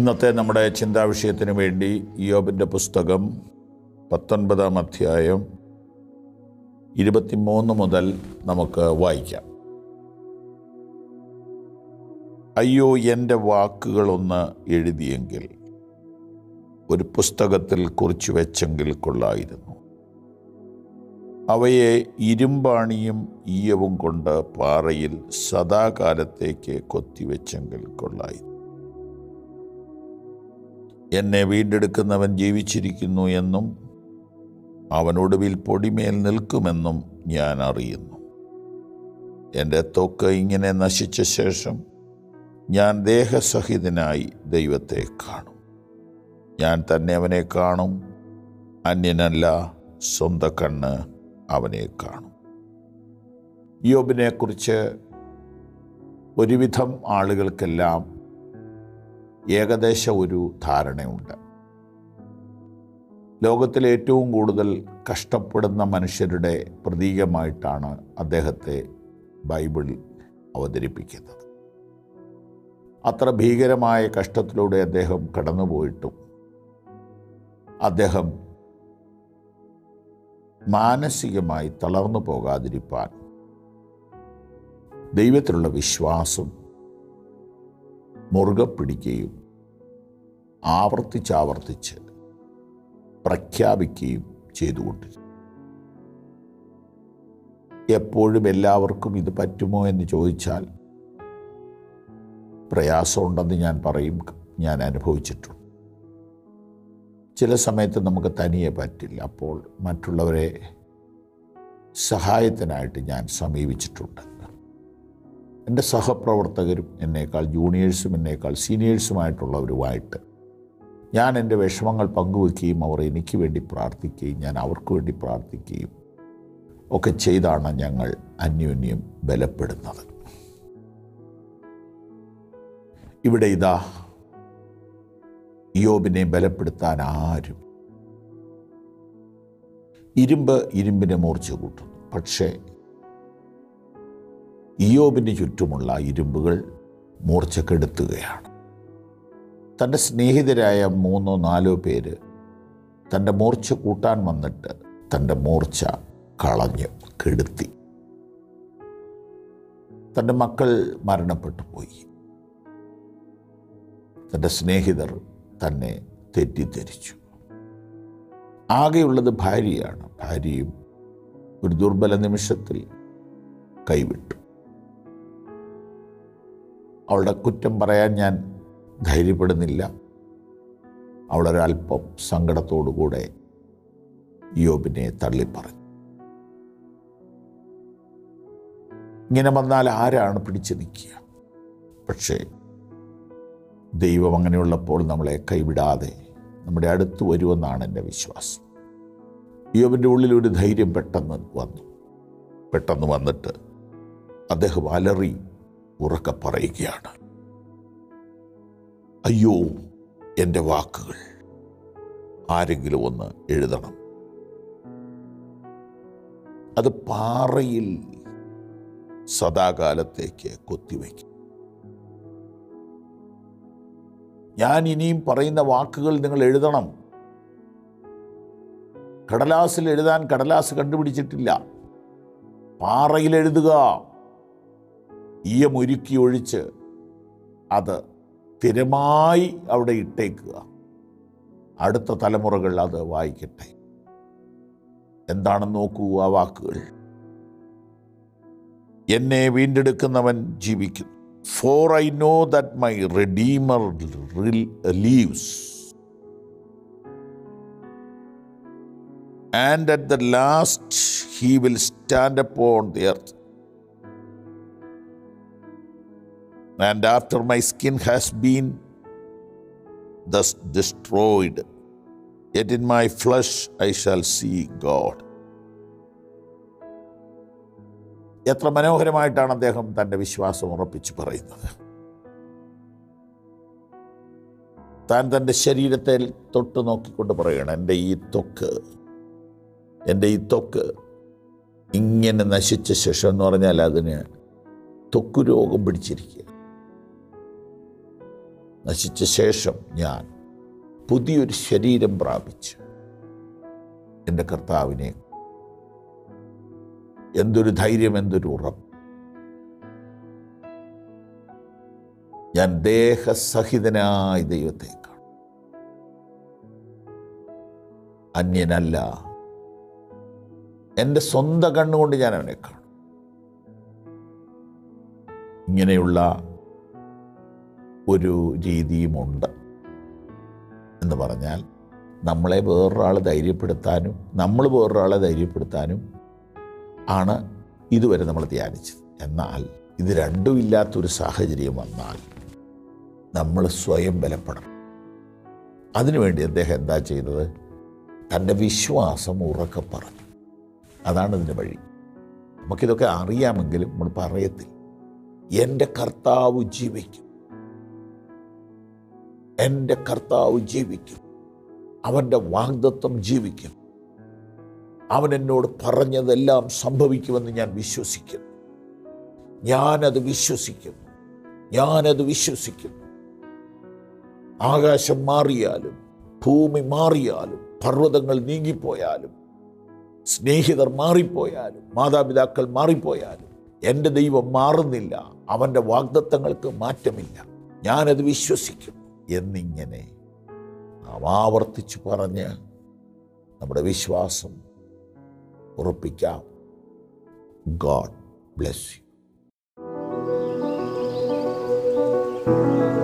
ഇന്നത്തെ നമ്മുടെ ചിന്താവിഷയത്തിന് വേണ്ടി യോബിൻ്റെ പുസ്തകം പത്തൊൻപതാം അധ്യായം ഇരുപത്തിമൂന്ന് മുതൽ നമുക്ക് വായിക്കാം അയ്യോ എൻ്റെ വാക്കുകളൊന്ന് എഴുതിയെങ്കിൽ ഒരു പുസ്തകത്തിൽ കുറിച്ചു വെച്ചെങ്കിൽ കൊള്ളായിരുന്നു അവയെ ഇരുമ്പാണിയും ഈയവും കൊണ്ട് പാറയിൽ സദാകാലത്തേക്ക് കൊത്തിവെച്ചെങ്കിൽ കൊള്ളായിരുന്നു എന്നെ വീണ്ടെടുക്കുന്നവൻ ജീവിച്ചിരിക്കുന്നു എന്നും അവനൊടുവിൽ പൊടിമേൽ നിൽക്കുമെന്നും ഞാൻ അറിയുന്നു എൻ്റെ ത്വക്ക് ഇങ്ങനെ നശിച്ച ശേഷം ഞാൻ ദേഹസഹിതനായി ദൈവത്തെ കാണും ഞാൻ തന്നെ അവനെ കാണും അന്യനല്ല സ്വന്തം കണ്ണ് അവനെ കാണും യോബിനെക്കുറിച്ച് ഒരുവിധം ആളുകൾക്കെല്ലാം ഏകദേശ ഒരു ധാരണയുണ്ട് ലോകത്തിലെ ഏറ്റവും കൂടുതൽ കഷ്ടപ്പെടുന്ന മനുഷ്യരുടെ പ്രതീകമായിട്ടാണ് അദ്ദേഹത്തെ ബൈബിൾ അവതരിപ്പിക്കുന്നത് അത്ര ഭീകരമായ കഷ്ടത്തിലൂടെ അദ്ദേഹം കടന്നുപോയിട്ടും അദ്ദേഹം മാനസികമായി തളർന്നു പോകാതിരിപ്പാൻ ദൈവത്തിലുള്ള വിശ്വാസം മുറുകെ പിടിക്കുകയും ആവർത്തിച്ചാവർത്തിച്ച് പ്രഖ്യാപിക്കുകയും ചെയ്തുകൊണ്ടിരുന്നു എപ്പോഴും എല്ലാവർക്കും ഇത് പറ്റുമോ എന്ന് ചോദിച്ചാൽ പ്രയാസമുണ്ടെന്ന് ഞാൻ പറയും ഞാൻ അനുഭവിച്ചിട്ടുണ്ട് ചില സമയത്ത് നമുക്ക് തനിയെ പറ്റില്ല അപ്പോൾ മറ്റുള്ളവരെ സഹായത്തിനായിട്ട് ഞാൻ സമീപിച്ചിട്ടുണ്ട് എൻ്റെ സഹപ്രവർത്തകരും എന്നേക്കാൾ ജൂനിയേഴ്സും എന്നേക്കാൾ സീനിയേഴ്സുമായിട്ടുള്ളവരുമായിട്ട് ഞാൻ എൻ്റെ വിഷമങ്ങൾ പങ്കുവെക്കുകയും അവർ എനിക്ക് വേണ്ടി പ്രാർത്ഥിക്കുകയും ഞാൻ അവർക്ക് വേണ്ടി പ്രാർത്ഥിക്കുകയും ഒക്കെ ചെയ്താണ് ഞങ്ങൾ അന്യോന്യം ബലപ്പെടുന്നത് ഇവിടെ ഇതാ യോബിനെ ബലപ്പെടുത്താൻ ആരും ഇരുമ്പ് ഇരുമ്പിനെ മൂർച്ച കൂട്ടുന്നു പക്ഷേ ഇയോബിന് ചുറ്റുമുള്ള ഇരുമ്പുകൾ മൂർച്ച കെടുത്തുകയാണ് തൻ്റെ സ്നേഹിതരായ മൂന്നോ നാലോ പേര് തൻ്റെ മൂർച്ച കൂട്ടാൻ വന്നിട്ട് തൻ്റെ മൂർച്ച കളഞ്ഞ് കെടുത്തി തൻ്റെ മക്കൾ മരണപ്പെട്ടു പോയി തൻ്റെ സ്നേഹിതർ തന്നെ തെറ്റിദ്ധരിച്ചു ആകെയുള്ളത് ഭാര്യയാണ് ഭാര്യയും ഒരു ദുർബല നിമിഷത്തിൽ കൈവിട്ടു അവളുടെ കുറ്റം പറയാൻ ഞാൻ ധൈര്യപ്പെടുന്നില്ല അവളൊരല്പം സങ്കടത്തോടുകൂടെ യോബിനെ തള്ളിപ്പറഞ്ഞു ഇങ്ങനെ വന്നാൽ ആരാണ് പിടിച്ചു നിൽക്കുക പക്ഷേ ദൈവം അങ്ങനെയുള്ളപ്പോൾ നമ്മളെ കൈവിടാതെ നമ്മുടെ അടുത്ത് വരുമെന്നാണ് എൻ്റെ വിശ്വാസം യോബിൻ്റെ ഉള്ളിൽ ഒരു ധൈര്യം പെട്ടെന്ന് വന്നു പെട്ടെന്ന് വന്നിട്ട് അദ്ദേഹം അലറി ഉറക്കെ പറയുകയാണ് അയ്യോ എൻ്റെ വാക്കുകൾ ആരെങ്കിലും ഒന്ന് എഴുതണം അത് പാറയിൽ സദാകാലത്തേക്ക് കൊത്തിവയ്ക്കും ഞാൻ ഇനിയും പറയുന്ന വാക്കുകൾ നിങ്ങൾ എഴുതണം കടലാസിൽ എഴുതാൻ കടലാസ് കണ്ടുപിടിച്ചിട്ടില്ല പാറയിൽ എഴുതുക ഈയമൊരുക്കി ഒഴിച്ച് അത് സ്ഥിരമായി അവിടെ ഇട്ടേക്കുക അടുത്ത തലമുറകൾ അത് വായിക്കട്ടെ എന്താണെന്ന് നോക്കൂ ആ വാക്കുകൾ എന്നെ വീണ്ടെടുക്കുന്നവൻ ജീവിക്കുന്നു for I know that my redeemer lives and at the last he will stand upon the earth and after my skin has been thus destroyed, yet in my flesh I shall see God. എത്ര മനോഹരമായിട്ടാണ് അദ്ദേഹം തൻ്റെ വിശ്വാസം ഉറപ്പിച്ച് പറയുന്നത് താൻ തൻ്റെ ശരീരത്തെ തൊട്ട് നോക്കിക്കൊണ്ട് പറയണം എൻ്റെ ഈ ത്വക്ക് എൻ്റെ ഈ ത്വക്ക് ഇങ്ങനെ നശിച്ച ശേഷം എന്ന് പറഞ്ഞാൽ അതിന് ത്വക്ക് രോഗം പിടിച്ചിരിക്കുക നശിച്ച ശേഷം ഞാൻ പുതിയൊരു ശരീരം പ്രാപിച്ച് എൻ്റെ കർത്താവിനെ എന്തൊരു ധൈര്യം എന്തൊരു ഉറപ്പ് ഞാൻ ദേഹസഹിതനായ ദൈവത്തെ കാണും അന്യനല്ല എൻ്റെ സ്വന്തം കണ്ണുകൊണ്ട് ഞാൻ അവനെ കാണും ഇങ്ങനെയുള്ള ഒരു രീതിയുമുണ്ട് എന്ന് പറഞ്ഞാൽ നമ്മളെ വേറൊരാൾ ധൈര്യപ്പെടുത്താനും നമ്മൾ വേറൊരാളെ ധൈര്യപ്പെടുത്താനും ആണ് ഇതുവരെ നമ്മൾ ധ്യാനിച്ചത് എന്നാൽ ഇത് രണ്ടും ഇല്ലാത്തൊരു സാഹചര്യം വന്നാൽ നമ്മൾ സ്വയം ബലപ്പെടണം അതിനുവേണ്ടി അദ്ദേഹം എന്താ ചെയ്തത് തൻ്റെ വിശ്വാസം ഉറക്കെ പറഞ്ഞു അതാണ് ഇതിൻ്റെ വഴി നമുക്കിതൊക്കെ അറിയാമെങ്കിലും നമ്മൾ പറയത്തില്ല എൻ്റെ കർത്താവ് ജീവിക്കും എൻ്റെ കർത്താവ് ജീവിക്കും അവൻ്റെ വാഗ്ദത്വം ജീവിക്കും അവൻ എന്നോട് പറഞ്ഞതെല്ലാം സംഭവിക്കുമെന്ന് ഞാൻ വിശ്വസിക്കുന്നു ഞാനത് വിശ്വസിക്കുന്നു ഞാനത് വിശ്വസിക്കുന്നു ആകാശം മാറിയാലും ഭൂമി മാറിയാലും പർവ്വതങ്ങൾ നീങ്ങിപ്പോയാലും സ്നേഹിതർ മാറിപ്പോയാലും മാതാപിതാക്കൾ മാറിപ്പോയാലും എൻ്റെ ദൈവം മാറുന്നില്ല അവൻ്റെ വാഗ്ദത്തങ്ങൾക്ക് മാറ്റമില്ല ഞാനത് വിശ്വസിക്കും എന്നിങ്ങനെ നാം ആവർത്തിച്ച് പറഞ്ഞ് നമ്മുടെ വിശ്വാസം ഉറപ്പിക്കാം ഗോഡ് ബ്ലെസ് യു